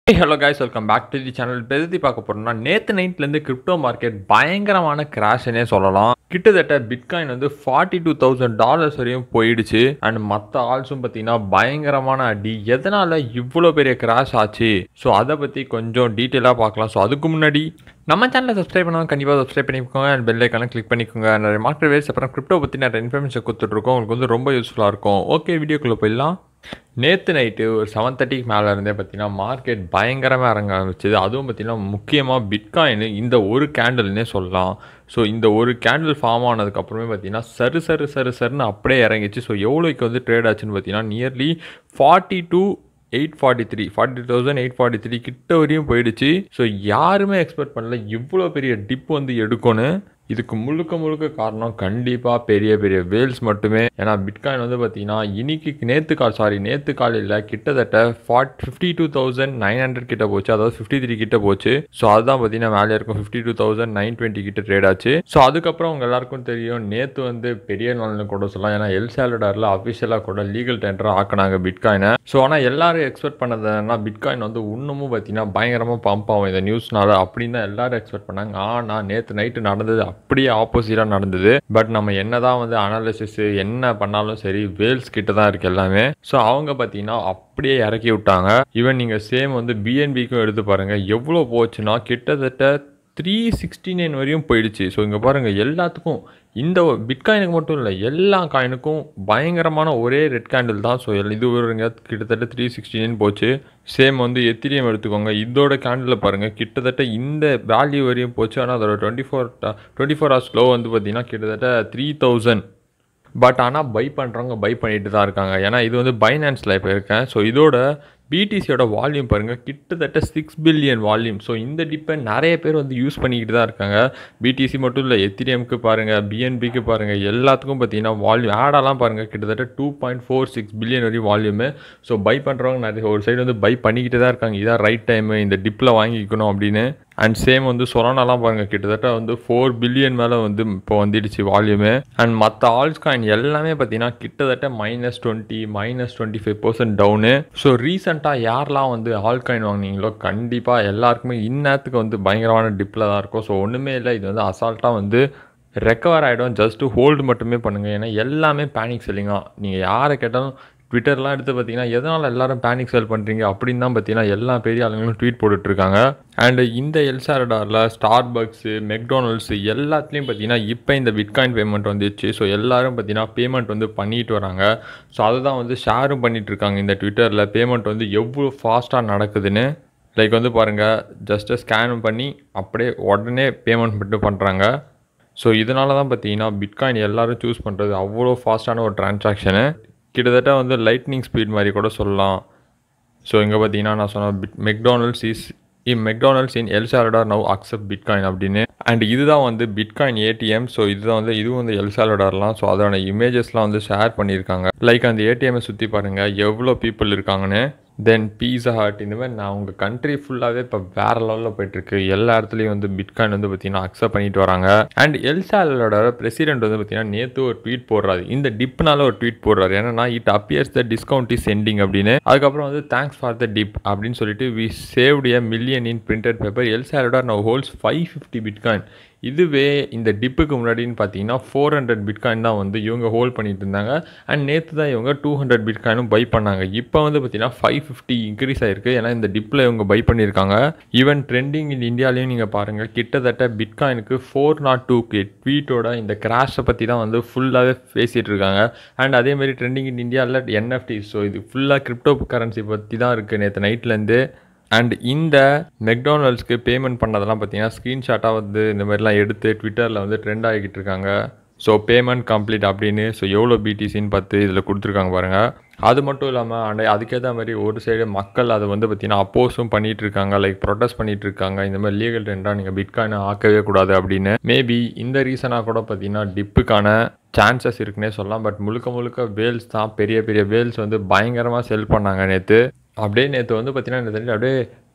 hello guys welcome back to the channel பெருதி பார்க்க போறோம்னா நேற்று நைட்லேருந்து கிரிப்டோ மார்க்கெட் பயங்கரமான கிராஷ்னே சொல்லலாம் கிட்டத்தட்ட பிட்காயின் வந்து ஃபார்ட்டி டூ தௌசண்ட் டாலர்ஸ் வரையும் போயிடுச்சு அண்ட் மற்ற ஆல்ஸும் பார்த்தீங்கன்னா பயங்கரமான அடி எதனால் இவ்வளோ பெரிய கிராஷ் ஆச்சு ஸோ அதை பற்றி கொஞ்சம் டீட்டெயிலாக பார்க்கலாம் ஸோ அதுக்கு முன்னாடி நம்ம சேனலை சப்ஸ்கிரைப் பண்ணால் கண்டிப்பாக சப்ஸ்கிரைப் பண்ணிக்கோங்க அண்ட் பெல் ஐக்கான கிளிக் பண்ணிக்கோங்க நிறைய மார்க்கெட் வேஸ் அப்புறம் கிரிப்டோ பற்றி நிறைய இன்ஃபர்மேஷன் கொடுத்துட்ருக்கோம் உங்களுக்கு வந்து ரொம்ப யூஸ்ஃபுல்லாக இருக்கும் ஓகே வீடியோக்குள்ளே போயிடலாம் நேற்று நைட்டு ஒரு செவன் தேர்ட்டிக்கு மேலே இருந்தே பார்த்தீங்கன்னா மார்க்கெட் பயங்கரமாக இறங்க ஆரம்பிச்சது அதுவும் பார்த்தீங்கன்னா முக்கியமாக பிட்காயின் இந்த ஒரு கேண்டில்னே சொல்லலாம் ஸோ இந்த ஒரு கேண்டில் ஃபார்ம் ஆனதுக்கப்புறமே பார்த்தீங்கன்னா சரு சரு சரு சருன்னு அப்படியே இறங்கிச்சு ஸோ எவ்வளோக்கு வந்து ட்ரேட் ஆச்சுன்னு பார்த்தீங்கன்னா nearly forty two eight forty three forty thousand eight forty three கிட்ட வரையும் போயிடுச்சு ஸோ யாருமே எக்ஸ்பெக்ட் பண்ணல இவ்வளோ பெரிய டிப் வந்து எடுக்கணும் இதுக்கு முழுக்க முழுக்க காரணம் கண்டிப்பாக பெரிய பெரிய வேல்ஸ் மட்டுமே ஏன்னா பிட்காயின் வந்து பார்த்தீங்கன்னா இன்னைக்கு நேற்று கால் சாரி நேற்று காலையில் கிட்டத்தட்ட forty fifty two thousand nine hundred கிட்ட போச்சு அதாவது ஃபிஃப்டி த்ரீ கிட்ட போச்சு ஸோ அதுதான் பார்த்தீங்கன்னா மேலே இருக்கும் fifty two thousand nine twenty கிட்ட ட்ரேட் ஆச்சு ஸோ அதுக்கப்புறம் உங்க எல்லாருக்கும் தெரியும் நேற்று வந்து பெரிய நாள்னு கூட சொல்லலாம் ஏன்னா எல் சாலடாரில் அஃபிஷியலாக கூட லீகல் டெண்டராக ஆக்கினாங்க பிட்காயினை ஸோ ஆனால் எல்லாரும் எக்ஸ்பெக்ட் பண்ணது என்னன்னா பிட்காயின் வந்து இன்னமும் பார்த்தீங்கன்னா பயங்கரமாக பம்ப் ஆகும் இந்த நியூஸ்னால அப்படின்னு தான் எல்லாரும் எக்ஸ்பெக்ட் பண்ணாங்க ஆனால் நேற்று நைட்டு நடந்தது அப்படியே ஆப்போசிட்டாக நடந்தது பட் நம்ம என்னதான் வந்து அனாலிசிஸ் என்ன பண்ணாலும் சரி வேல்ஸ் கிட்ட தான் இருக்கு எல்லாமே ஸோ அவங்க பார்த்தீங்கன்னா அப்படியே இறக்கி விட்டாங்க ஈவன் நீங்கள் சேம் வந்து பிஎன்பிக்கும் எடுத்து பாருங்க எவ்வளோ போச்சுன்னா கிட்டத்தட்ட த்ரீ சிக்ஸ்டி நைன் வரையும் போயிடுச்சு ஸோ இங்கே பாருங்கள் எல்லாத்துக்கும் இந்த பிட்காயினுக்கு மட்டும் இல்லை எல்லா காயினுக்கும் பயங்கரமான ஒரே ரெட் கேண்டில் தான் ஸோ இது வருங்க கிட்டத்தட்ட த்ரீ சிக்ஸ்டி நைன் போச்சு சேம் வந்து எத்திரியம் எடுத்துக்கோங்க இதோட கேண்டில் பாருங்கள் கிட்டத்தட்ட இந்த வேல்யூ வரையும் போச்சு ஆனால் அதோட twenty four twenty four hours low வந்து பார்த்தீங்கன்னா கிட்டத்தட்ட த்ரீ தௌசண்ட் பட் ஆனால் பை பண்ணுறவங்க பை பண்ணிட்டு தான் இருக்காங்க ஏன்னா இது வந்து பைனான்ஸில் இப்போ இருக்கேன் ஸோ இதோட பிடிசியோட வால்யூம் பாருங்கள் கிட்டத்தட்ட சிக்ஸ் பில்லியன் வால்யூம் ஸோ இந்த டிப்பை நிறைய பேர் வந்து யூஸ் பண்ணிக்கிட்டு தான் இருக்காங்க பிடிசி மட்டும் இல்லை எத்திரியம்க்கு பாருங்கள் பிஎன்பிக்கு பாருங்கள் எல்லாத்துக்கும் பார்த்தீங்கன்னா வால்யூம் ஆடெல்லாம் பாருங்கள் கிட்டத்தட்ட two point four six billion வரையும் வால்யூமு ஸோ பை பண்ணுறவங்க நிறைய ஒரு சைடு வந்து பை பண்ணிக்கிட்டு தான் இருக்காங்க இதான் ரைட் டைமு இந்த டிப்பில் வாங்கிக்கணும் அப்படின்னு அண்ட் சேம் வந்து சொரானாலாம் பாருங்கள் கிட்டத்தட்ட வந்து ஃபோர் பில்லியன் மேலே வந்து இப்போ வந்துடுச்சு வால்யூமு அண்ட் மற்ற ஆல்ஸ் காயின் எல்லாமே பார்த்தீங்கன்னா கிட்டத்தட்ட minus twenty minus twenty five percent down so ரீசெண்டாக யாரெல்லாம் வந்து ஆல் காயின் வாங்கினீங்களோ கண்டிப்பாக எல்லாருக்குமே இந்நேரத்துக்கு வந்து பயங்கரமான டிப்பில் தான் இருக்கும் ஸோ ஒன்றுமே இல்லை இது வந்து அசால்ட்டாக வந்து ரெக்கவர் ஆகிடும் ஜஸ்ட்டு ஹோல்டு மட்டுமே பண்ணுங்கள் ஏன்னா எல்லாமே பேனிக் செல்லிங்கா நீங்கள் யாரை கேட்டாலும் ட்விட்டர்லாம் எடுத்து பார்த்தீங்கன்னா எதனால் எல்லாரும் பேனிக் செல் பண்ணுறீங்க அப்படின்னு தான் பார்த்தீங்கன்னா எல்லா பெரிய ஆளுங்களும் ட்வீட் போட்டுட்ருக்காங்க அண்டு இந்த எல்சாரடாரில் ஸ்டார் பக்ஸு மெக்டானல்ட்ஸ் எல்லாத்துலேயும் பார்த்தீங்கன்னா இப்போ இந்த பிட்காயின் பேமெண்ட் வந்துச்சு ஸோ எல்லாரும் பார்த்தீங்கன்னா பேமெண்ட் வந்து பண்ணிட்டு வராங்க ஸோ அதை தான் வந்து ஷேரும் பண்ணிகிட்ருக்காங்க இந்த ட்விட்டரில் பேமெண்ட் வந்து எவ்வளோ ஃபாஸ்ட்டாக நடக்குதுன்னு லைக் வந்து பாருங்கள் ஜஸ்ட்டு ஸ்கேன் பண்ணி அப்படியே உடனே பேமெண்ட் மட்டும் பண்ணுறாங்க ஸோ இதனால தான் பார்த்தீங்கன்னா பிட்காயின் எல்லோரும் சூஸ் பண்ணுறது அவ்வளோ ஃபாஸ்ட்டான ஒரு டிரான்சாக்ஷனு கிட்டத்தட்ட வந்து லைட்னிங் ஸ்பீட் மாதிரி கூட சொல்லலாம் ஸோ இங்கே பார்த்தீங்கன்னா நான் சொன்ன bit McDonald's is a McDonald's in El Salvador now accept bitcoin அப்படின்னு அண்ட் இதுதான் வந்து பிட்காயின் ஏடிஎம் ஸோ இதுதான் வந்து இதுவும் வந்து எல் சாலடார்லாம் ஸோ அதோட இமேஜஸ்லாம் வந்து ஷேர் பண்ணியிருக்காங்க லைக் அந்த ஏடிஎம்மை சுற்றி பாருங்கள் எவ்வளோ பீப்புள் இருக்காங்கன்னு தென் பீஸா ஹாட் இந்த மாதிரி நான் உங்கள் கண்ட்ரி ஃபுல்லாகவே இப்போ வேறு லெவலில் போயிட்டுருக்கு எல்லா இடத்துலையும் வந்து பிட்காயின் வந்து பார்த்தீங்கன்னா அக்செப்ட் பண்ணிட்டு வராங்க அண்ட் எல்சாலோட பிரசிடென்ட் வந்து பார்த்தீங்கன்னா நேற்று ஒரு ட்வீட் போடுறாரு இந்த டிப்னால ஒரு ட்வீட் போடுறாரு ஏன்னா it appears the discount is sending அப்படின்னு அதுக்கப்புறம் வந்து தேங்க்ஸ் ஃபார் த டிப் அப்படின்னு சொல்லிட்டு we saved a million in printed paper எல்சாலோட now holds five fifty bitcoin இதுவே இந்த டிப்புக்கு முன்னாடின்னு பார்த்தீங்கன்னா ஃபோர் ஹண்ட்ரட் பிட்காயின் தான் வந்து இவங்க ஹோல்ட் பண்ணிட்டு இருந்தாங்க அண்ட் நேற்று தான் இவங்க டூ ஹண்ட்ரட் பிட்காயினும் பை பண்ணாங்க இப்போ வந்து பார்த்தீங்கன்னா ஃபைவ் ஃபிஃப்டி இன்க்ரீஸ் ஆயிருக்கு ஏன்னா இந்த டிப்பில் இவங்க பை பண்ணியிருக்காங்க ஈவன் ட்ரெண்டிங் இன் இந்தியாலையும் நீங்கள் பாருங்கள் கிட்டத்தட்ட பிட்காயினுக்கு ஃபோர் நாட் டூ கே ட்வீட்டோட இந்த கிராஷை பற்றி தான் வந்து ஃபுல்லாகவே பேசிகிட்டு இருக்காங்க அண்ட் அதேமாதிரி ட்ரெண்டிங் இன் இந்தியாவில் என்எஃப்டி ஸோ இது ஃபுல்லாக கிரிப்டோ கரன்சி பற்றி தான் இருக்குது நேற்று நைட்லேருந்து அண்ட் இந்த மெக்டானல்ட்ஸ்க்கு பேமெண்ட் பண்ணதெல்லாம் பார்த்தீங்கன்னா ஸ்க்ரீன்ஷாட்டாக வந்து இந்த மாதிரிலாம் எடுத்து ட்விட்டரில் வந்து ட்ரெண்ட் ஆகிக்கிட்டு இருக்காங்க ஸோ பேமெண்ட் கம்ப்ளீட் அப்படின்னு ஸோ எவ்வளோ பிடிசின்னு பார்த்து இதில் கொடுத்துருக்காங்க பாருங்கள் அது மட்டும் இல்லாமல் அண்ட் அதுக்கேற்ற மாதிரி ஒரு சைடு மக்கள் அதை வந்து பார்த்திங்கன்னா அப்போஸும் பண்ணிகிட்டு இருக்காங்க லைக் ப்ரொட்டஸ்ட் பண்ணிகிட்டு இருக்காங்க இந்த மாதிரி லீகல் டெண்டாக நீங்கள் பிட்காயினை ஆக்கவே கூடாது அப்படின்னு மேபி இந்த ரீசனாக கூட பார்த்தீங்கன்னா டிப்புக்கான சான்சஸ் இருக்குன்னே சொல்லலாம் பட் முழுக்க முழுக்க வேல்ஸ் தான் பெரிய பெரிய வேல்ஸ் வந்து பயங்கரமாக செல் பண்ணாங்க நேற்று அப்படியே நேற்று வந்து பார்த்தீங்கன்னா நேற்று அப்படியே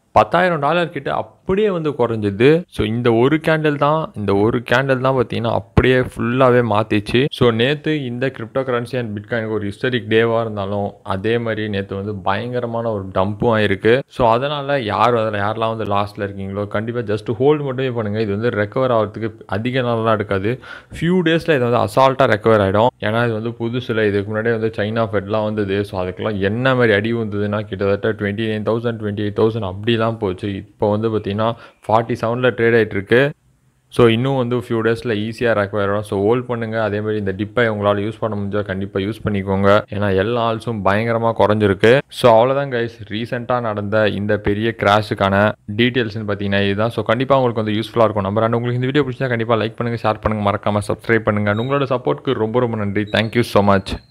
பத்தாயிரம் டாலர் கிட்ட அப்படியே வந்து குறைஞ்சிது ஸோ இந்த ஒரு கேண்டில் தான் இந்த ஒரு கேண்டில் தான் பார்த்தீங்கன்னா அப்படியே ஃபுல்லாகவே மாற்றிச்சு ஸோ நேற்று இந்த கிரிப்டோ கரன்சி அண்ட் பிட்காயினுக்கு ஒரு ஹிஸ்டரிக் டேவாக இருந்தாலும் அதே மாதிரி நேற்று வந்து பயங்கரமான ஒரு டம்பும் ஆயிருக்கு ஸோ அதனால் யார் அதில் யாரெல்லாம் வந்து லாஸ்ட்டில் இருக்கீங்களோ கண்டிப்பாக ஜஸ்ட் ஹோல்டு மட்டுமே பண்ணுங்கள் இது வந்து ரெக்கவர் ஆகிறதுக்கு அதிக நாளெலாம் எடுக்காது ஃபியூ டேஸில் இது வந்து அசால்ட்டாக ரெக்கவர் ஆகிடும் ஏன்னா இது வந்து புதுசில் இதுக்கு முன்னாடி வந்து சைனா ஃபெட்லாம் வந்தது ஸோ அதுக்கெல்லாம் என்ன மாதிரி அடி வந்ததுன்னா கிட்டத்தட்ட twenty nine thousand twenty eight thousand அப்படிலாம் போச்சு இப்போ வந்து பார்த்தீங்கன்னா ஃபார்ட்டி செவனில் ட்ரேட் ஆகிட்டு இருக்கு ஸோ இன்னும் வந்து ஃபியூ டேஸில் ஈஸியாக ரெக்கவர் ஆகும் ஸோ ஹோல்ட் பண்ணுங்கள் அதே மாதிரி இந்த டிப்பை உங்களால் யூஸ் பண்ண முடிஞ்சால் கண்டிப்பாக யூஸ் பண்ணிக்கோங்க ஏன்னா எல்லா ஆல்ஸும் பயங்கரமாக குறைஞ்சிருக்கு ஸோ அவ்வளோதான் கைஸ் ரீசெண்டாக நடந்த இந்த பெரிய கிராஷுக்கான டீட்டெயில்ஸ்னு பார்த்தீங்கன்னா இதுதான் ஸோ கண்டிப்பாக உங்களுக்கு வந்து யூஸ்ஃபுல்லாக இருக்கும் நம்பர் அண்ட் உங்களுக்கு இந்த வீடியோ பிடிச்சா கண்டிப்பாக லைக் பண்ணுங்கள் ஷேர் பண்ணுங்கள் மறக்காமல் சப்ஸ்கிரைப் பண்ணுங்கள் உங்களோட சப்போர்ட்க்கு ரொம்ப ரொம்ப நன்றி தேங்க்யூ ஸோ மச்